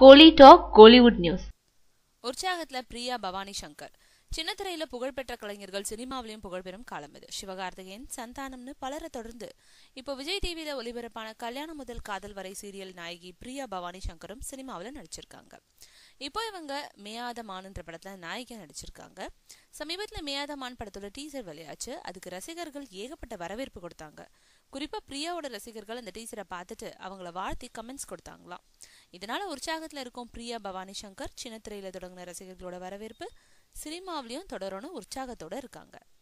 கோலி talk Kollywood news உற்சாகத்துல பிரியா பவானி சங்கர் சின்னத்திரையில புகழ்பெற்ற கலைஞர்கள் சினிமாவிலையும் புகழ்பெறும் காலம் இது சிவகார்த்திகேயன் சந்தானம்னு பலரை தொடர்ந்து இப்போ விஜய் டிவியில ஒளிபரப்பான கல்யாணம் முதல் காதல் வரை சீரியல் நாயகி பிரியா பவானி சங்கரும் சினிமாவில் நடிச்சிருக்காங்க இப்போ இவங்க மேயாத மான்ன்ற படத்துல நாயகியா நடிச்சிருக்காங்க சமீபத்துல மேயாத மான் படத்தோட டீசர் வெளியாச்சு அதுக்கு ரசிகர்கள் ஏகப்பட்ட வரவேற்பு கொடுத்தாங்க குறிப்பா பிரியாவோட ரசிகர்கள் அந்த டீசரை பார்த்துட்டு அவங்கள வாழ்த்தி கமெண்ட்ஸ் கொடுத்தாங்களாம் இதனால உற்சாகத்துல இருக்கும் பிரியா பவானி சங்கர் சின்னத்திரையில தொடங்கின ரசிகர்களோட வரவேற்பு சினிமாவிலையும் தொடரணும் உற்சாகத்தோட இருக்காங்க